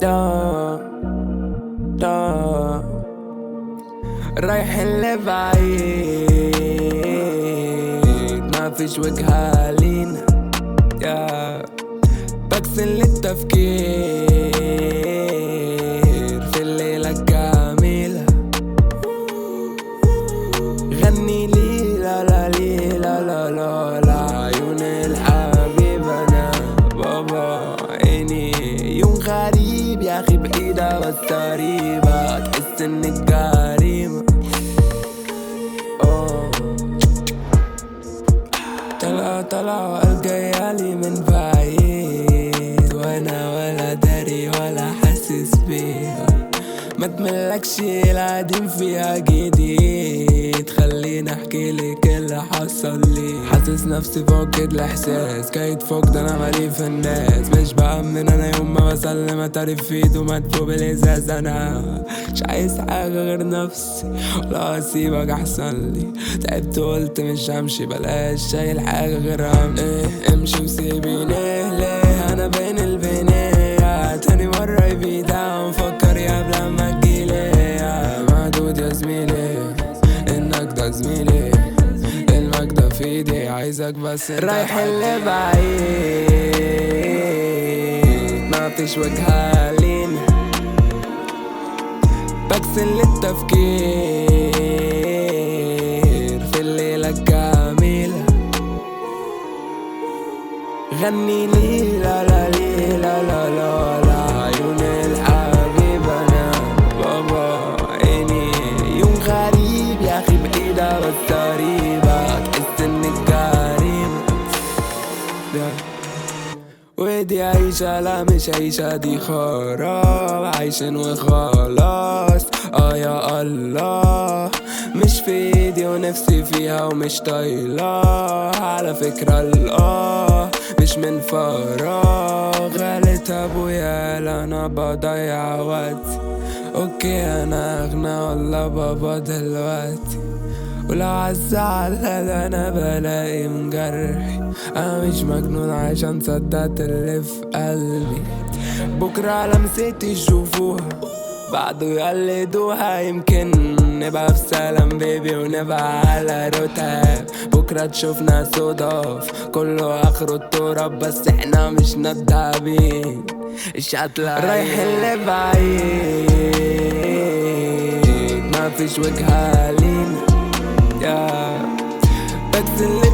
دا دا رايحين لبعيد ما فيش وجهة لينا يا بكسل للتفكير في الليلة الجميلة غني لي لا لا لي لا لا لا لا عيون الحبيب انا بابا عيني يوم غريب يا اخي بعيدة بس قريبة تحس انك قريبة أوه. طلع طلع والجايالي من بعيد وانا ولا داري ولا حاسس بيها ما تملكش القديم فيها جديد خليني احكي لك اللي حصل لي حاسس نفسي فاقد الاحساس جاي فوق ده انا مالي في الناس مش بأمن انا يوم ما بسلم اتعرف في ايده مدفوع بالازاز انا مش عايز حاجه غير نفسي ولا اسيبك احسن لي تعبت وقلت مش همشي بلاش شايل حاجه غير هم ايه امشي وسيبيني ليه انا بين البنية تاني مرة يبي داون فكر يا قبل ما تجيلي يا معدود يا زميلي انك ده زميلي المجد في ايدي عايزك بس انت رايح اللي بعيد ما فيش وجهة لينا بكسل للتفكير في الليلة الجميلة غني لي لا لا لي لا لا لا لا عيون الحبيب انا بابا عيني يوم غريب يا اخي بعيدة بس قريبة تحس انك قريبة ودي عيشة لا مش عيشة دي خراب عايشين وخلاص اه يا الله مش في ايدي ونفسي فيها ومش طايلة على فكرة الاه مش من فراغ قالت ابويا لا انا بضيع وقتي اوكي انا اغنى والله بابا دلوقتي ولو عالزعل هذا انا بلاقي من جرحي انا مش مجنون عشان صدقت اللي في قلبي بكرة لمستي يشوفوها بعده يقلدوها يمكن نبقى في سلام بيبي ونبقى على رتاب بكرة تشوفنا صدف كله اخره التراب بس احنا مش ندابين الشتلة رايح اللي بعيد ما فيش وجهة لينا يا بكسل